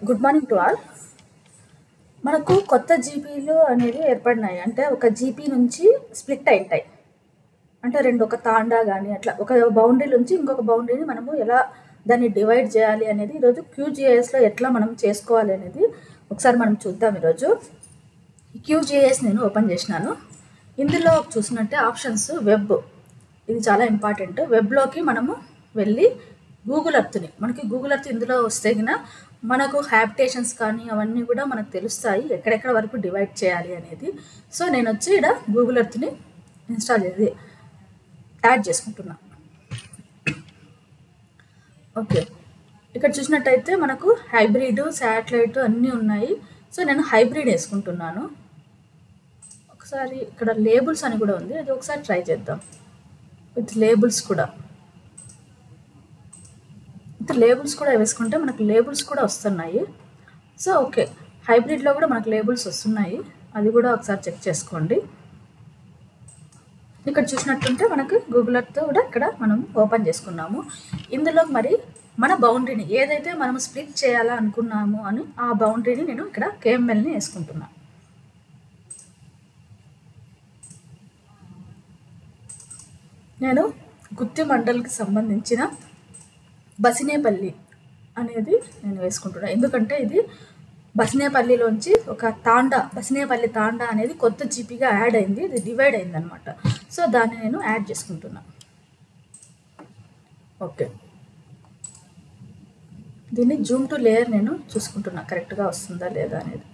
good morning to all మనకు కొత్త జీపీలు అనేవి ఏర్పడినాయి అంటే ఒక జీపీ నుంచి స్ప్లిట్ అయింటాయి అంటే రెండు ఒక తాండా కానీ అట్లా ఒక బౌండరీ నుంచి ఇంకొక బౌండరీని మనము ఎలా దాన్ని డివైడ్ చేయాలి అనేది ఈరోజు క్యూజిఐఎస్లో ఎట్లా మనం చేసుకోవాలి అనేది ఒకసారి మనం చూద్దాం ఈరోజు క్యూజిఐఎస్ నేను ఓపెన్ చేసినాను ఇందులో చూసినట్టే ఆప్షన్స్ వెబ్ ఇది చాలా ఇంపార్టెంట్ వెబ్లోకి మనము వెళ్ళి గూగుల్ అర్త్ని మనకి గూగుల్ అర్త్ ఇందులో వస్తే గిన మనకు హ్యాబిటేషన్స్ కానీ అవన్నీ కూడా మనకు తెలుస్తాయి ఎక్కడెక్కడ వరకు డివైడ్ చేయాలి అనేది సో నేను వచ్చి ఇక్కడ గూగుల్ అర్త్ని ఇన్స్టాల్ చేసి యాడ్ చేసుకుంటున్నా ఓకే ఇక్కడ చూసినట్టయితే మనకు హైబ్రిడ్ శాటిలైట్ అన్నీ ఉన్నాయి సో నేను హైబ్రిడ్ వేసుకుంటున్నాను ఒకసారి ఇక్కడ లేబుల్స్ అని కూడా ఉంది అది ఒకసారి ట్రై చేద్దాం విత్ లేబుల్స్ కూడా విత్ లేబుల్స్ కూడా వేసుకుంటే మనకు లేబుల్స్ కూడా వస్తున్నాయి సో ఓకే హైబ్రిడ్లో కూడా మనకు లేబుల్స్ వస్తున్నాయి అది కూడా ఒకసారి చెక్ చేసుకోండి ఇక్కడ చూసినట్టుంటే మనకు గూగుల్ అర్త్ కూడా ఇక్కడ మనం ఓపెన్ చేసుకున్నాము ఇందులో మరి మన బౌండరీని ఏదైతే మనం స్ప్లిట్ చేయాలా అనుకున్నాము అని ఆ బౌండరీని నేను ఇక్కడ కేఎంఎల్ని వేసుకుంటున్నాను నేను గుత్తి మండల్కి సంబంధించిన బసినేపల్లి అనేది నేను వేసుకుంటున్నాను ఎందుకంటే ఇది బసినేపల్లిలోంచి ఒక తాండా బసినేపల్లి తాండా అనేది కొత్త జీపీగా యాడ్ అయింది ఇది డివైడ్ అయింది అనమాట సో దాన్ని నేను యాడ్ చేసుకుంటున్నా ఓకే దీన్ని జూమ్ టు లేయర్ నేను చూసుకుంటున్నా కరెక్ట్గా వస్తుందా లేదా అనేది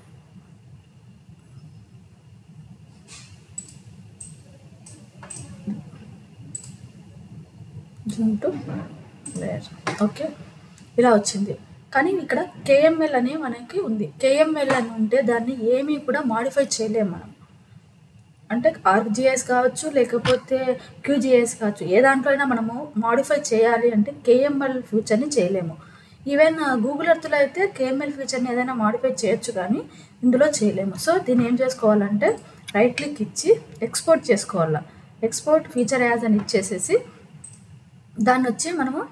జూమ్ టు లేయర్ ఓకే ఇలా వచ్చింది కానీ ఇక్కడ కేఎంఎల్ అనే మనకి ఉంది కేఎంఎల్ అని ఉంటే దాన్ని ఏమీ కూడా మాడిఫై చేయలేము మనం అంటే ఆర్జిఎస్ కావచ్చు లేకపోతే క్యూజిఎస్ కావచ్చు ఏ దాంట్లో అయినా మనము మాడిఫై చేయాలి అంటే కేఎంఎల్ ఫ్యూచర్ని చేయలేము ఈవెన్ గూగుల్ ఎర్త్లో అయితే కేఎంఎల్ ఫీచర్ని ఏదైనా మాడిఫై చేయొచ్చు కానీ ఇందులో చేయలేము సో దీన్ని ఏం చేసుకోవాలంటే రైట్ క్లిక్ ఇచ్చి ఎక్స్పోర్ట్ చేసుకోవాలా ఎక్స్పోర్ట్ ఫీచర్ యాజ్ అని ఇచ్చేసేసి దాన్ని వచ్చి మనము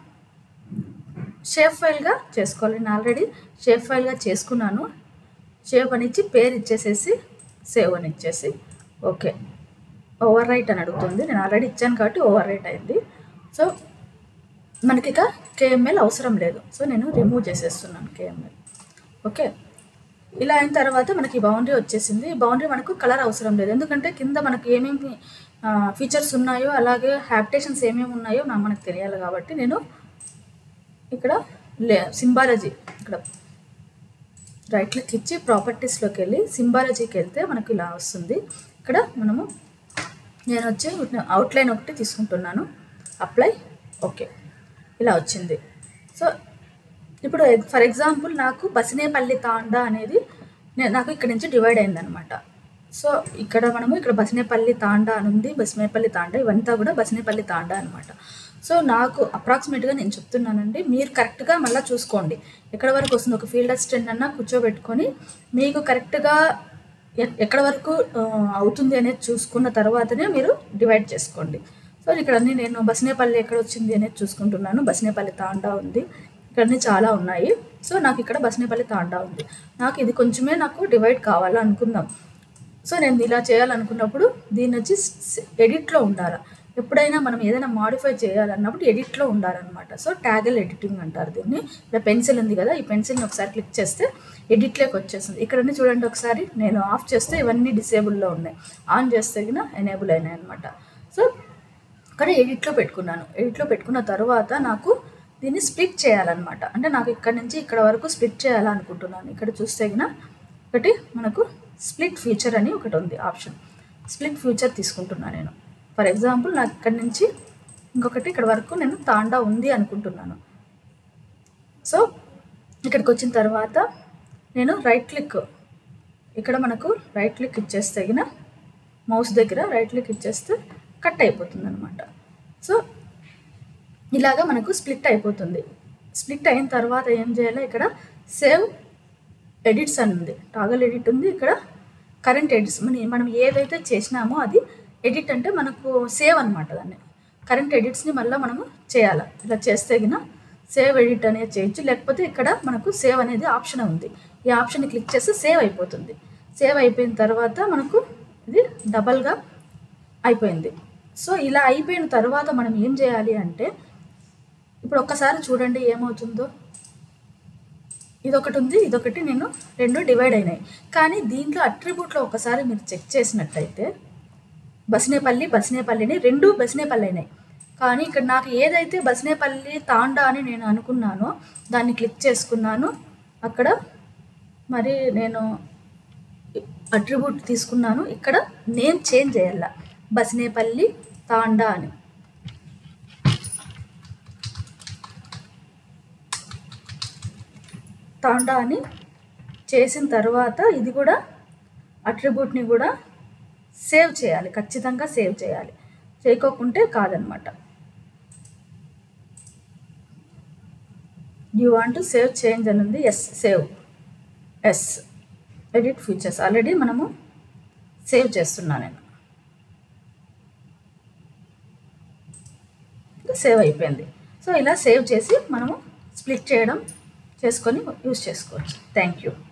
షేప్ ఫైల్గా చేసుకోవాలి నేను ఆల్రెడీ షేప్ ఫైల్గా చేసుకున్నాను షేప్ అని ఇచ్చి పేరు ఇచ్చేసేసి సేవ్ అని ఇచ్చేసి ఓకే ఓవర్ రైట్ అని అడుగుతుంది నేను ఆల్రెడీ ఇచ్చాను కాబట్టి ఓవర్ రైట్ అయింది సో మనకి ఇక కేఎంఎల్ అవసరం లేదు సో నేను రిమూవ్ చేసేస్తున్నాను కేఎంఎల్ ఓకే ఇలా అయిన తర్వాత మనకి బౌండరీ వచ్చేసింది ఈ బౌండరీ మనకు కలర్ అవసరం లేదు ఎందుకంటే కింద మనకి ఏమేమి ఫీచర్స్ ఉన్నాయో అలాగే హ్యాబిటేషన్స్ ఏమేమి ఉన్నాయో నా మనకు తెలియాలి కాబట్టి నేను ఇక్కడ లే సింబాలజీ ఇక్కడ రైట్ క్లిక్ ఇచ్చి ప్రాపర్టీస్లోకి వెళ్ళి సింబాలజీకి వెళ్తే మనకు ఇలా వస్తుంది ఇక్కడ మనము నేను వచ్చి అవుట్లైన్ ఒకటి తీసుకుంటున్నాను అప్లై ఓకే ఇలా వచ్చింది సో ఇప్పుడు ఫర్ ఎగ్జాంపుల్ నాకు బసినేపల్లి తాండా అనేది నేను నాకు ఇక్కడ నుంచి డివైడ్ అయిందనమాట సో ఇక్కడ మనము ఇక్కడ బసినేపల్లి తాండా అని ఉంది బసినేపల్లి తాండా ఇవంతా కూడా బసినేపల్లి తాండా అనమాట సో నాకు అప్రాక్సిమేట్గా నేను చెప్తున్నానండి మీరు కరెక్ట్గా మళ్ళీ చూసుకోండి ఎక్కడ వరకు వస్తుంది ఒక ఫీల్డ్ అసిస్టెంట్ అన్నా కూర్చోబెట్టుకొని మీకు కరెక్ట్గా ఎక్కడ వరకు అవుతుంది అనేది చూసుకున్న తర్వాతనే మీరు డివైడ్ చేసుకోండి సో ఇక్కడ అన్ని నేను బసినేపల్లి ఎక్కడ వచ్చింది అనేది చూసుకుంటున్నాను బసినేపల్లి తాండా ఉంది ఇక్కడ అన్ని చాలా ఉన్నాయి సో నాకు ఇక్కడ బసినేపల్లి తాండా ఉంది నాకు ఇది కొంచెమే నాకు డివైడ్ కావాలా అనుకుందాం సో నేను ఇలా చేయాలనుకున్నప్పుడు దీన్ని వచ్చి ఎడిట్లో ఉండాలి ఎప్పుడైనా మనం ఏదైనా మాడిఫై చేయాలన్నప్పుడు ఎడిట్లో ఉండాలన్నమాట సో ట్యాగల్ ఎడిటింగ్ అంటారు దీన్ని ఇలా పెన్సిల్ ఉంది కదా ఈ పెన్సిల్ని ఒకసారి క్లిక్ చేస్తే ఎడిట్లోకి వచ్చేస్తుంది ఇక్కడ చూడండి ఒకసారి నేను ఆఫ్ చేస్తే ఇవన్నీ డిసేబుల్లో ఉన్నాయి ఆన్ చేస్తే గిన ఎనేబుల్ అయినాయి అనమాట సో ఇక్కడ ఎడిట్లో పెట్టుకున్నాను ఎడిట్లో పెట్టుకున్న తర్వాత నాకు దీన్ని స్ప్లిట్ చేయాలన్నమాట అంటే నాకు ఇక్కడ నుంచి ఇక్కడ వరకు స్ప్లిట్ చేయాలనుకుంటున్నాను ఇక్కడ చూస్తే గిన ఒకటి మనకు స్ప్లిట్ ఫీచర్ అని ఒకటి ఉంది ఆప్షన్ స్ప్లిట్ ఫీచర్ తీసుకుంటున్నాను నేను ఫర్ ఎగ్జాంపుల్ నాకు ఇక్కడ నుంచి ఇంకొకటి ఇక్కడ వరకు నేను తాండా ఉంది అనుకుంటున్నాను సో ఇక్కడికి వచ్చిన తర్వాత నేను రైట్ క్లిక్ ఇక్కడ మనకు రైట్ క్లిక్ ఇచ్చేస్తే తగిన మౌస్ దగ్గర రైట్ క్లిక్ ఇచ్చేస్తే కట్ అయిపోతుంది అనమాట సో ఇలాగా మనకు స్ప్లిట్ అయిపోతుంది స్ప్లిట్ అయిన తర్వాత ఏం చేయాలి ఇక్కడ సేవ్ ఎడిట్స్ అని ఉంది టాగల్ ఎడిట్ ఉంది ఇక్కడ కరెంట్ ఎడిట్స్ మన మనం ఏదైతే చేసినామో అది ఎడిట్ అంటే మనకు సేవ్ అనమాట దాన్ని కరెంట్ ఎడిట్స్ని మళ్ళీ మనము చేయాలి ఇలా చేస్తే గిన సేవ్ ఎడిట్ అనేది చేయొచ్చు లేకపోతే ఇక్కడ మనకు సేవ్ అనేది ఆప్షన్ ఉంది ఈ ఆప్షన్ క్లిక్ చేస్తే సేవ్ అయిపోతుంది సేవ్ అయిపోయిన తర్వాత మనకు ఇది డబల్గా అయిపోయింది సో ఇలా అయిపోయిన తర్వాత మనం ఏం చేయాలి అంటే ఇప్పుడు ఒక్కసారి చూడండి ఏమవుతుందో ఇదొకటి ఉంది ఇదొకటి నేను రెండు డివైడ్ అయినాయి కానీ దీంట్లో అట్రిబ్యూట్లో ఒకసారి మీరు చెక్ చేసినట్టయితే బసినేపల్లి బసినేపల్లిని రెండు బసినేపల్లి అయినాయి కానీ ఇక్కడ నాకు ఏదైతే బసినేపల్లి తాండా అని నేను అనుకున్నానో దాన్ని క్లిక్ చేసుకున్నాను అక్కడ మరి నేను అట్రిబ్యూట్ తీసుకున్నాను ఇక్కడ నేమ్ చేంజ్ చేయాల బసినేపల్లి తాండా అని తాండా అని చేసిన తర్వాత ఇది కూడా అట్రిబ్యూట్ని కూడా సేవ్ చేయాలి ఖచ్చితంగా సేవ్ చేయాలి చేయకోకుంటే కాదనమాట you want to save change అని ఉంది yes save yes edit features already మనము సేవ్ చేస్తున్నాను నేను సేవ్ అయిపోయింది సో ఇలా సేవ్ చేసి మనము స్ప్లిట్ చేయడం చేసుకొని యూజ్ చేసుకోవచ్చు థ్యాంక్ యూ